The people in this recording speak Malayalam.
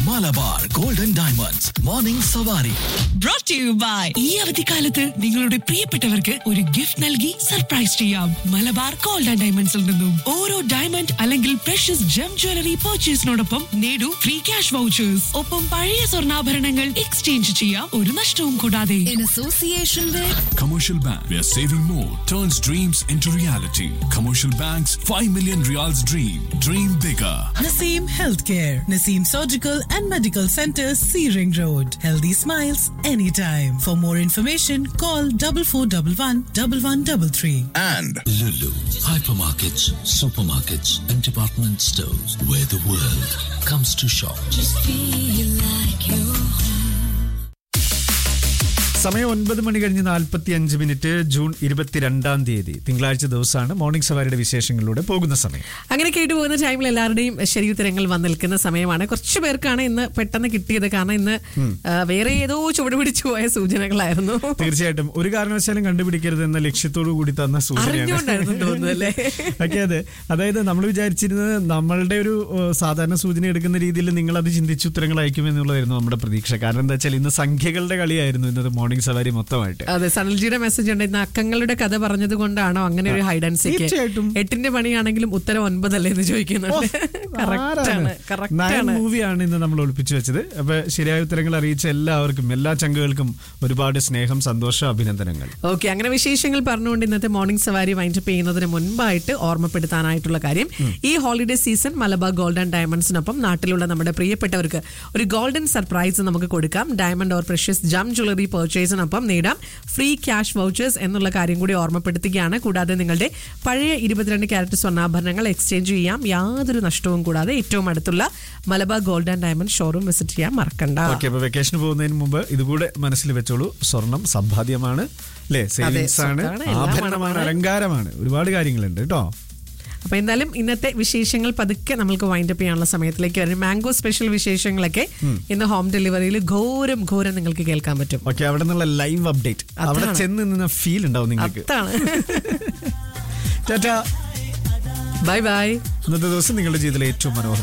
മലബാർ ഗോൾഡൻ ഡയമണ്ട്സ് മോർണിംഗ് സവാരി brought to you by ഈ അവധിക്കാലത്ത് നിങ്ങളുടെ പ്രിയപ്പെട്ടവർക്ക് ഒരു ഗിഫ്റ്റ് നൽകി സർപ്രൈസ് ചെയ്യാം മലബാർ ഗോൾഡ് ആൻഡ് ഡയമണ്ട്സിൽ നിന്നും ഓരോ ഡയമണ്ട് അല്ലെങ്കിൽ പ്രഷ്യസ് ജം ജ്വല്ലറി പർച്ചേസിനോടൊപ്പം നേടൂ ഫ്രീ ക്യാഷ് വൗച്ചേഴ്സ് ഒപ്പം പഴയ സ്വർണ്ണാഭരണങ്ങൾ എക്സ്ചേഞ്ച് ചെയ്യാം ഒരു നഷ്ടവും കൂടാതെ in association with Commercial Bank, where saving more turns dreams into reality. Commercial Bank's 5 million reals dream. Dream bigger. Naseem Healthcare, Naseem Surgical and Medical Center, Searing Road. Healthy smiles anytime. For more information, call double four double one double one double three. and Lulu, hypermarkets, supermarkets, and department stores where the world comes to shop. feel like you സമയം ഒൻപത് മണി കഴിഞ്ഞ് നാൽപ്പത്തി അഞ്ച് മിനിറ്റ് ജൂൺ ഇരുപത്തിരണ്ടാം തീയതി തിങ്കളാഴ്ച ദിവസമാണ് മോർണിംഗ് സവാരിയുടെ വിശേഷങ്ങളിലൂടെ പോകുന്ന സമയം അങ്ങനെ കേട്ടു പോകുന്ന ടൈമിൽ എല്ലാവരുടെയും ശരീരത്തരങ്ങൾ വന്ന് നിൽക്കുന്ന സമയമാണ് കുറച്ച് പേർക്കാണ് ഇന്ന് പെട്ടെന്ന് കിട്ടിയത് കാരണം ഇന്ന് ആ, വേറെ ഏതോ ചുവട് പിടിച്ചു പോയ സൂചനകളായിരുന്നു തീർച്ചയായിട്ടും ഒരു കാരണവശാലും കണ്ടുപിടിക്കരുത് എന്ന ലക്ഷ്യത്തോടു കൂടി തന്ന അറിഞ്ഞുകൊണ്ടായിരുന്നു സൂചനയാണ് തോന്നുന്നു അല്ലേ ഓക്കെ അതെ അതായത് നമ്മൾ വിചാരിച്ചിരുന്നത് നമ്മളുടെ ഒരു ഏഹ്, സാധാരണ സൂചന എടുക്കുന്ന രീതിയിൽ നിങ്ങൾ അത് ചിന്തിച്ച് ഉത്തരങ്ങൾ അയക്കും എന്നുള്ളതായിരുന്നു നമ്മുടെ പ്രതീക്ഷ കാരണം എന്താ വെച്ചാൽ ഇന്ന് സംഖ്യകളുടെ കളിയായിരുന്നു ഇന്നത്തെ മോർണിംഗ് സവാരി മൊത്തമായിട്ട് അതെ സനൽജിയുടെ മെസ്സേജ് ഉണ്ട് ഇന്ന് അക്കങ്ങളുടെ കഥ പറഞ്ഞത് കൊണ്ടാണോ അങ്ങനെ ഒരു ഹൈഡ് ആൻഡ് സീക്ക് തീർച്ചയായിട്ടും. എട്ടിന്റെ പണിയാണെങ്കിലും ഉത്തരം ഒൻപതല്ലേ എന്ന് ചോദിക്കുന്നുണ്ട് കറക്റ്റ് ആണ് കറക്റ്റ് ആണ് മൂവിയാണ് ഇന്ന് നമ്മൾ ഒളിപ്പിച്ചു വെച്ചത് അപ്പൊ ശരിയായ ഉത്തരങ്ങൾ അറിയിച്ച എല്ലാവർക്കും എല്ലാ ചങ്കുകൾക്കും ഒരുപാട് സ്നേഹം സന്തോഷം അഭിനന്ദനങ്ങൾ ഓക്കെ അങ്ങനെ വിശേഷങ്ങൾ പറഞ്ഞുകൊണ്ട് ഇന്നത്തെ മോർണിംഗ് സവാരി വൈൻഡപ്പ് ചെയ്യുന്നതിന് മുൻപായിട്ട് ഓർമ്മപ്പെടുത്താനായിട്ടുള്ള കാര്യം ഈ holiday season Malabar gold and ഡയമണ്ട്സിനൊപ്പം നാട്ടിലുള്ള നമ്മുടെ പ്രിയപ്പെട്ടവർക്ക് ഒരു ഗോൾഡൻ സർപ്രൈസ് നമുക്ക് കൊടുക്കാം diamond or precious gem jewellery പർച്ചേസിനൊപ്പം നേടാം ഫ്രീ ക്യാഷ് വൗച്ചേഴ്സ് എന്നുള്ള കാര്യം കൂടി ഓർമ്മപ്പെടുത്തുകയാണ് കൂടാതെ നിങ്ങളുടെ പഴയ ഇരുപത്തിരണ്ട് ക്യാരറ്റ് സ്വർണ്ണാഭരണങ്ങൾ എക്സ്ചേഞ്ച് ചെയ്യാം യാതൊരു നഷ്ടവും കൂടാതെ ഏറ്റവും അടുത്തുള്ള Malabar gold and diamond showroom visit ചെയ്യാൻ മറക്കണ്ട ഓക്കെ അപ്പൊ വെക്കേഷന് പോകുന്നതിന് മുമ്പ് ഇതുകൂടെ മനസ്സിൽ വെച്ചോളൂ സ്വർണം സമ്പാദ്യമാണ് അല്ലേ സേവിങ്സ് ആണ് സ്വത്താണ്, എല്ലാം ആഭരണമാണ് ആണ്. അലങ്കാരമാണ് ഒരുപാട് കാര്യങ്ങളുണ്ട് കേട്ടോ അപ്പൊ എന്തായാലും ഇന്നത്തെ വിശേഷങ്ങൾ പതുക്കെ നമുക്ക് വൈൻഡപ്പ് ചെയ്യാനുള്ള സമയത്തിലേക്ക് വരും മാംഗോ സ്പെഷ്യൽ വിശേഷങ്ങളൊക്കെ ഇന്ന് ഹോം ഡെലിവറിയിൽ ഘോരം ഘോരം നിങ്ങൾക്ക് കേൾക്കാൻ പറ്റും ഓക്കെ അവിടെ നിന്നുള്ള ലൈവ് അപ്ഡേറ്റ് അവിടെ അതാണ്. ചെന്ന് നിന്ന ഫീൽ ഉണ്ടാവും നിങ്ങൾക്ക് അതാണ് ടാറ്റാ ബൈ ബൈ ഇന്നത്തെ ദിവസം നിങ്ങളുടെ ജീവിതത്തിലെ ഏറ്റവും മനോഹര